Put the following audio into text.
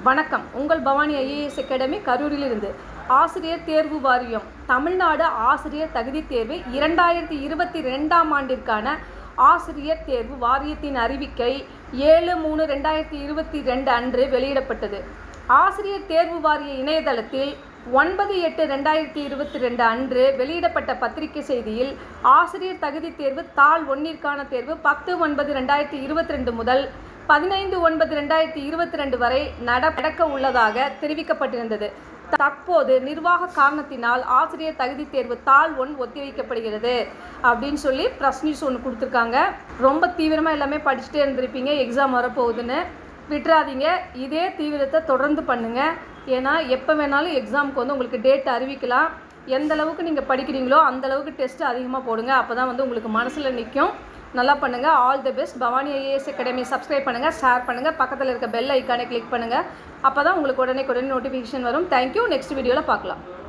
வணக்கம் உங்கள் Bhavani IAS academy கரூரிலிருந்து ஆசிரியர் தேர்வு வாரியம் தமிழ்நாடு ஆசிரியர் தகுதி தேர்வு இரண்டாயிரத்தி இருபத்தி ரெண்டாம் ஆண்டிற்கான ஆசிரியர் தேர்வு வாரியத்தின் அறிவிக்கை ஏழு மூணு ரெண்டாயிரத்தி இருபத்தி ரெண்டு அன்று வெளியிடப்பட்டது ஆசிரியர் தேர்வு வாரிய இணையதளத்தில் ஒன்பது எட்டு ரெண்டாயிரத்தி இருபத்தி ரெண்டு அன்று வெளியிடப்பட்ட பத்திரிகை செய்தியில் ஆசிரியர் தகுதி தேர்வு தாள் ஒன்றிற்கான தேர்வு பத்து ஒன்பது ரெண்டாயிரத்தி இருபத்தி ரெண்டு முதல் பதினைந்து ஒன்பது ரெண்டாயிரத்தி இருபத்தி ரெண்டு வரை நட- நடக்க உள்ளதாக தெரிவிக்கப்பட்டிருந்தது தற்போது நிர்வாக காரணத்தினால் ஆசிரியர் தகுதி தேர்வு தாள் ஒன் ஒத்திவைக்கப்படுகிறது அப்படின்னு சொல்லி ப்ரெஸ் நியூஸ் ஒன்று கொடுத்துருக்காங்க ரொம்ப தீவிரமாக எல்லாமே படிச்சுட்டே இருந்திருப்பீங்க எக்ஸாம் வரப்போகுதுன்னு விட்டுறாதீங்க இதே தீவிரத்தை தொடர்ந்து பண்ணுங்க ஏன்னா எப்போ வேணாலும் எக்ஸாமுக்கு வந்து உங்களுக்கு டேட் அறிவிக்கலாம் எந்த அளவுக்கு நீங்கள் படிக்கிறீங்களோ அந்த அளவுக்கு டெஸ்ட் அதிகமாக போடுங்க அப்போ தான் வந்து உங்களுக்கு மனசில் நிற்கும் நல்லா பண்ணுங்கள் all the best Bhavani IAS academy subscribe பண்ணுங்கள் ஷேர் பண்ணுங்கள் பக்கத்தில் இருக்க பெல் ஐக்கானை கிளிக் பண்ணுங்கள் அப்போ தான் உங்களுக்கு உடனே உடனே நோட்டிஃபிகேஷன் வரும் தேங்க்யூ நெக்ஸ்ட் வீடியோவில் பார்க்கலாம்